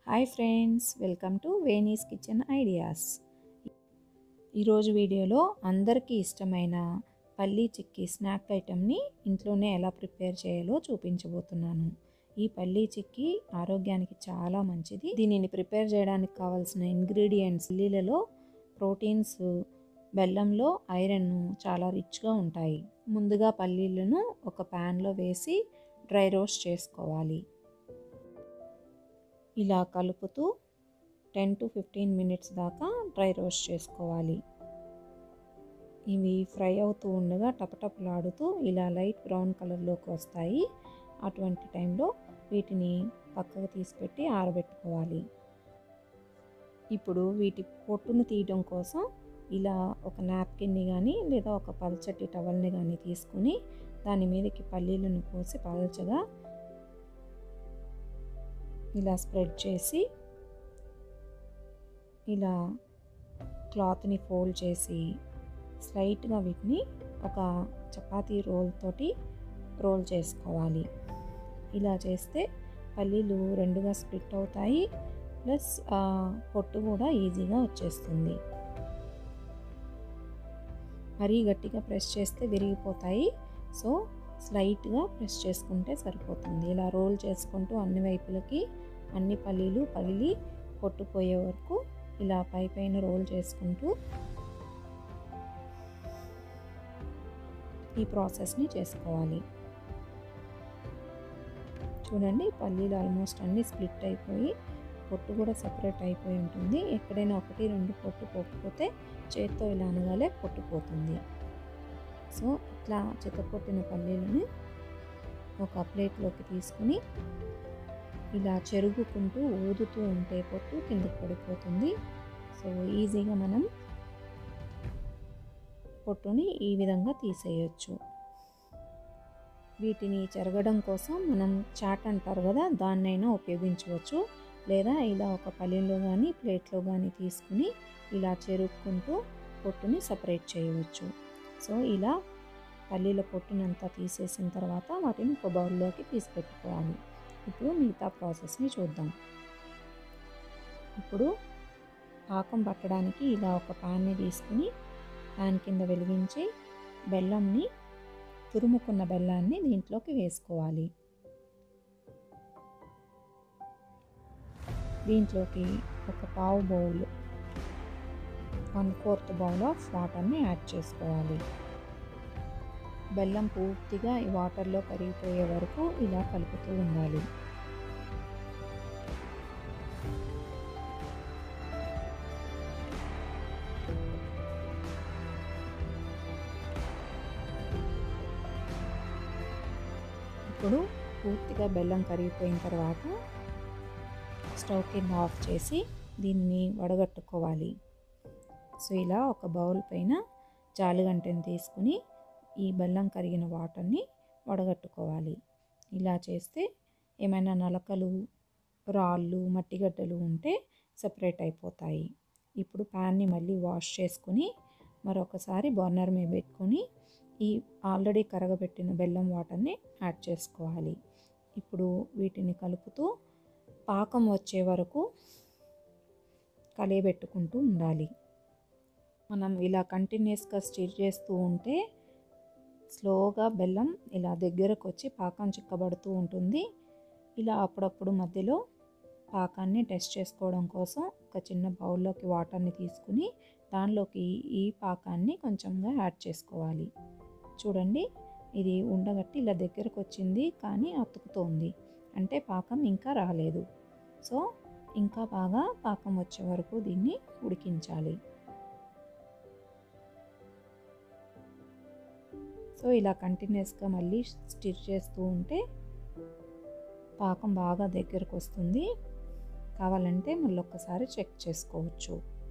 hi friends welcome to Venis kitchen ideas ఈరోజు వీడియోలో అందరికీ ఇష్టమైన పల్లీ చిక్కీ స్నాక్ ఐటెంని ఇంట్లోనే ఎలా ప్రిపేర్ చేయాలో చూపించబోతున్నాను ఈ పల్లీ చిక్కీ ఆరోగ్యానికి చాలా మంచిది దీనిని ప్రిపేర్ చేయడానికి కావాల్సిన ఇంగ్రీడియంట్స్ పల్లీలలో ప్రోటీన్స్ బెల్లంలో ఐరన్ చాలా రిచ్గా ఉంటాయి ముందుగా పల్లీలను ఒక ప్యాన్లో వేసి డ్రై రోస్ట్ చేసుకోవాలి ఇలా కలుపుతూ టెన్ టు ఫిఫ్టీన్ మినిట్స్ దాకా డ్రై రోస్ట్ చేసుకోవాలి ఇవి ఫ్రై అవుతూ ఉండగా టపటపలాడుతూ ఇలా లైట్ బ్రౌన్ కలర్లోకి వస్తాయి అటువంటి టైంలో వీటిని పక్కకు తీసిపెట్టి ఆరబెట్టుకోవాలి ఇప్పుడు వీటి పొట్టును తీయడం కోసం ఇలా ఒక నాప్కిన్ని కానీ లేదా ఒక పల్చటి టవల్ని కానీ తీసుకుని దాని మీదకి పల్లీలను పోసి పల్చగా ఇలా స్ప్రెడ్ చేసి ఇలా క్లాత్ని ఫోల్డ్ చేసి స్లైట్గా వీటిని ఒక చపాతీ రోల్ తోటి రోల్ చేసుకోవాలి ఇలా చేస్తే పల్లీలు రెండుగా స్ప్లిట్ అవుతాయి ప్లస్ పొట్టు కూడా ఈజీగా వచ్చేస్తుంది మరీ గట్టిగా ప్రెస్ చేస్తే విరిగిపోతాయి సో స్లైట్గా ప్రెస్ చేసుకుంటే సరిపోతుంది ఇలా రోల్ చేసుకుంటూ అన్ని వైపులకి అన్ని పల్లీలు పగిలి పొట్టుపోయే వరకు ఇలా పై పైన రోల్ చేసుకుంటూ ఈ ప్రాసెస్ని చేసుకోవాలి చూడండి పల్లీలు ఆల్మోస్ట్ అన్నీ స్ప్లిట్ అయిపోయి పొట్టు కూడా సపరేట్ అయిపోయి ఉంటుంది ఎక్కడైనా ఒకటి రెండు పొట్టు పోకపోతే చేత్తో ఇలా అనగానే పొట్టుపోతుంది సో ఇట్లా చితకొట్టిన పల్లీలను ఒక ప్లేట్లోకి తీసుకుని ఇలా చెరుగుకుంటూ ఊదుతూ ఉంటే పొట్టు కిందకి పడిపోతుంది సో ఈజీగా మనం పొట్టుని ఈ విధంగా తీసేయచ్చు వీటిని చెరగడం కోసం మనం చాట్ అంటారు కదా దాన్నైనా ఉపయోగించవచ్చు లేదా ఇలా ఒక పల్లెల్లో కానీ ప్లేట్లో కానీ తీసుకుని ఇలా చెరుక్కుంటూ పొట్టుని సపరేట్ చేయవచ్చు సో ఇలా పల్లీల పొట్టునంతా తీసేసిన తర్వాత వాటిని ఒక బౌల్లోకి తీసి పెట్టుకోవాలి ఇప్పుడు మిగతా ప్రాసెస్ని చూద్దాం ఇప్పుడు పాకం పట్టడానికి ఇలా ఒక ప్యాన్ని తీసుకుని ప్యాన్ కింద వెలిగించి బెల్లంని తురుముకున్న బెల్లాన్ని దీంట్లోకి వేసుకోవాలి దీంట్లోకి ఒక పావు bowl one fourth bowl of వాటర్ని యాడ్ చేసుకోవాలి బెల్లం పూర్తిగా ఈ వాటర్లో కరిగిపోయే వరకు ఇలా కలుపుతూ ఉండాలి ఇప్పుడు పూర్తిగా బెల్లం కరిగిపోయిన తర్వాత స్టవ్ కింద ఆఫ్ చేసి దీన్ని వడగట్టుకోవాలి సో ఇలా ఒక బౌల్ పైన జాలిగంటని తీసుకుని ఈ బెల్లం కరిగిన వాటర్ని వడగట్టుకోవాలి ఇలా చేస్తే ఏమైనా నలకలు రాళ్ళు మట్టిగడ్డలు ఉంటే సపరేట్ అయిపోతాయి ఇప్పుడు ప్యాన్ని మళ్ళీ వాష్ చేసుకుని మరొకసారి బర్నర్ మీద పెట్టుకొని ఈ ఆల్రెడీ కరగబెట్టిన బెల్లం వాటర్ని యాడ్ చేసుకోవాలి ఇప్పుడు వీటిని కలుపుతూ పాకం వచ్చే వరకు కలియబెట్టుకుంటూ ఉండాలి మనం ఇలా కంటిన్యూస్గా స్టిర్ చేస్తూ ఉంటే స్లోగా బెల్లం ఇలా దగ్గరకు వచ్చి పాకం చిక్కబడుతూ ఉంటుంది ఇలా అప్పుడప్పుడు మధ్యలో పాకాన్ని టెస్ట్ చేసుకోవడం కోసం ఒక చిన్న బౌల్లోకి వాటర్ని తీసుకుని దానిలోకి ఈ పాకాన్ని కొంచెంగా యాడ్ చేసుకోవాలి చూడండి ఇది ఉండగట్టి ఇలా దగ్గరకు వచ్చింది కానీ అతుకుతోంది అంటే పాకం ఇంకా రాలేదు సో ఇంకా బాగా పాకం వచ్చే వరకు దీన్ని ఉడికించాలి సో ఇలా కంటిన్యూస్గా మళ్ళీ స్టిర్ చేస్తూ ఉంటే పాకం బాగా దగ్గరకు వస్తుంది కావాలంటే మళ్ళీ ఒక్కసారి చెక్ చేసుకోవచ్చు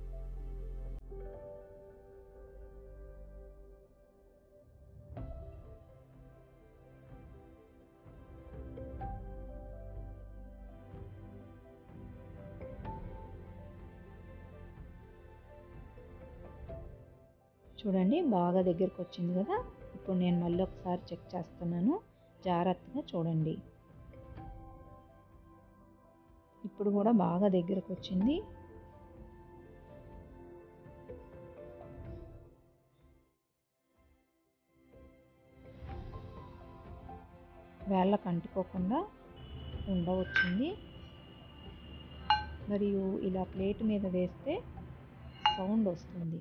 చూడండి బాగా దగ్గరకు వచ్చింది కదా ఇప్పుడు నేను మళ్ళీ ఒకసారి చెక్ చేస్తున్నాను జాగ్రత్తగా చూడండి ఇప్పుడు కూడా బాగా దగ్గరకు వచ్చింది వేళ్ళకు అంటుకోకుండా ఉండవచ్చింది మరియు ఇలా ప్లేట్ మీద వేస్తే సౌండ్ వస్తుంది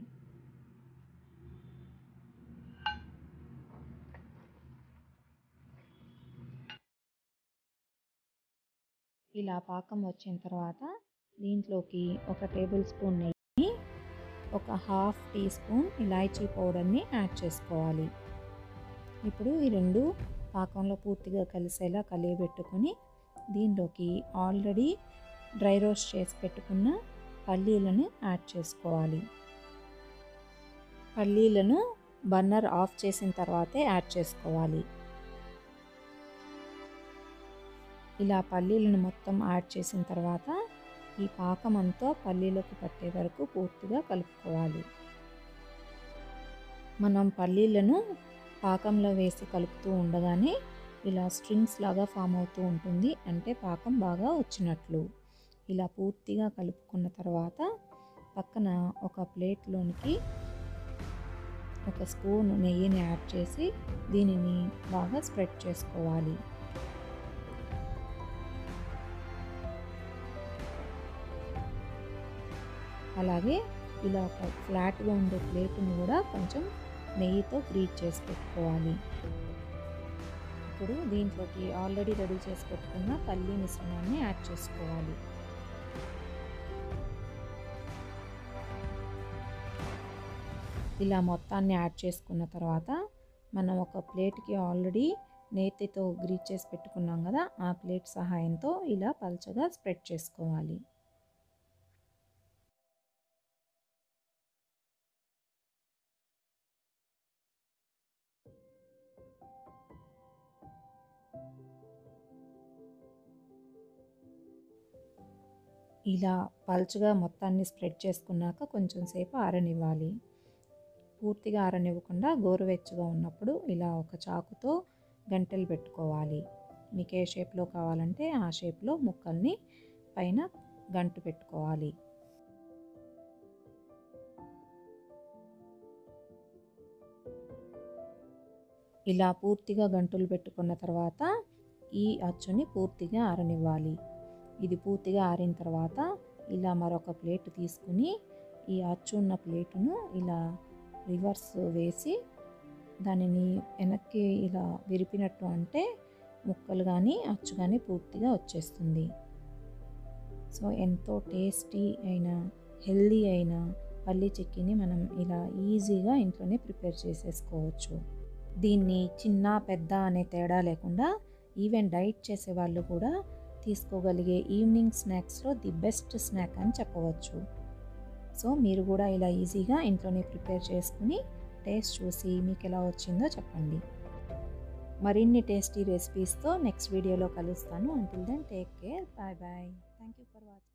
ఇలా పాకం వచ్చిన తర్వాత దీంట్లోకి ఒక టేబుల్ స్పూన్ నెయ్యి ఒక హాఫ్ టీ స్పూన్ ఇలాచీ పౌడర్ని యాడ్ చేసుకోవాలి ఇప్పుడు ఈ రెండు పాకంలో పూర్తిగా కలిసేలా కలియబెట్టుకొని దీంట్లోకి ఆల్రెడీ డ్రై రోస్ట్ చేసి పెట్టుకున్న పల్లీలను యాడ్ చేసుకోవాలి పల్లీలను బర్నర్ ఆఫ్ చేసిన తర్వాతే యాడ్ చేసుకోవాలి ఇలా పల్లీలను మొత్తం యాడ్ చేసిన తర్వాత ఈ పాకం అంతా పల్లీలకు పట్టే వరకు పూర్తిగా కలుపుకోవాలి మనం పల్లీలను పాకంలో వేసి కలుపుతూ ఉండగానే ఇలా స్ట్రింగ్స్ లాగా ఫామ్ అవుతూ ఉంటుంది అంటే పాకం బాగా వచ్చినట్లు ఇలా పూర్తిగా కలుపుకున్న తర్వాత పక్కన ఒక ప్లేట్లోనికి ఒక స్పూన్ నెయ్యిని యాడ్ చేసి దీనిని బాగా స్ప్రెడ్ చేసుకోవాలి అలాగే ఇలా ఒక ఫ్లాట్గా ఉండే ప్లేట్ని కూడా కొంచెం నెయ్యితో గ్రీట్ చేసి పెట్టుకోవాలి ఇప్పుడు దీంట్లోకి ఆల్రెడీ రెడీ చేసి పెట్టుకున్న పల్లీ మిశ్రమాన్ని యాడ్ చేసుకోవాలి ఇలా మొత్తాన్ని యాడ్ చేసుకున్న తర్వాత మనం ఒక ప్లేట్కి ఆల్రెడీ నేతితో గ్రీట్ చేసి పెట్టుకున్నాం కదా ఆ ప్లేట్ సహాయంతో ఇలా పల్చగా స్ప్రెడ్ చేసుకోవాలి ఇలా పల్చగా మొత్తాన్ని స్ప్రెడ్ చేసుకున్నాక కొంచెం సేపు ఆరనివ్వాలి పూర్తిగా ఆరనివ్వకుండా గోరువెచ్చగా ఉన్నప్పుడు ఇలా ఒక చాకుతో గంటలు పెట్టుకోవాలి మీకు ఏ షేప్లో కావాలంటే ఆ షేప్లో ముక్కల్ని పైన గంటు పెట్టుకోవాలి ఇలా పూర్తిగా గంటులు పెట్టుకున్న తర్వాత ఈ అచ్చుని పూర్తిగా ఆరనివ్వాలి ఇది పూర్తిగా ఆరిన తర్వాత ఇలా మరొక ప్లేట్ తీసుకుని ఈ అచ్చు ఉన్న ప్లేటును ఇలా రివర్స్ వేసి దానిని వెనక్కి ఇలా విరిపినట్టు అంటే ముక్కలు కానీ అచ్చు కానీ పూర్తిగా వచ్చేస్తుంది సో ఎంతో టేస్టీ అయిన హెల్దీ అయిన పల్లీ చిక్కీని మనం ఇలా ఈజీగా ఇంట్లోనే ప్రిపేర్ చేసేసుకోవచ్చు దీన్ని చిన్న పెద్ద అనే తేడా లేకుండా ఈవెన్ డైట్ చేసే వాళ్ళు కూడా తీసుకోగలిగే ఈవినింగ్ స్నాక్స్లో ది బెస్ట్ స్నాక్ అని చెప్పవచ్చు సో మీరు కూడా ఇలా ఈజీగా ఇంట్లోనే ప్రిపేర్ చేసుకుని టేస్ట్ చూసి మీకు ఎలా వచ్చిందో చెప్పండి మరిన్ని టేస్టీ రెసిపీస్తో నెక్స్ట్ వీడియోలో కలుస్తాను until then take care bye bye thank you for watching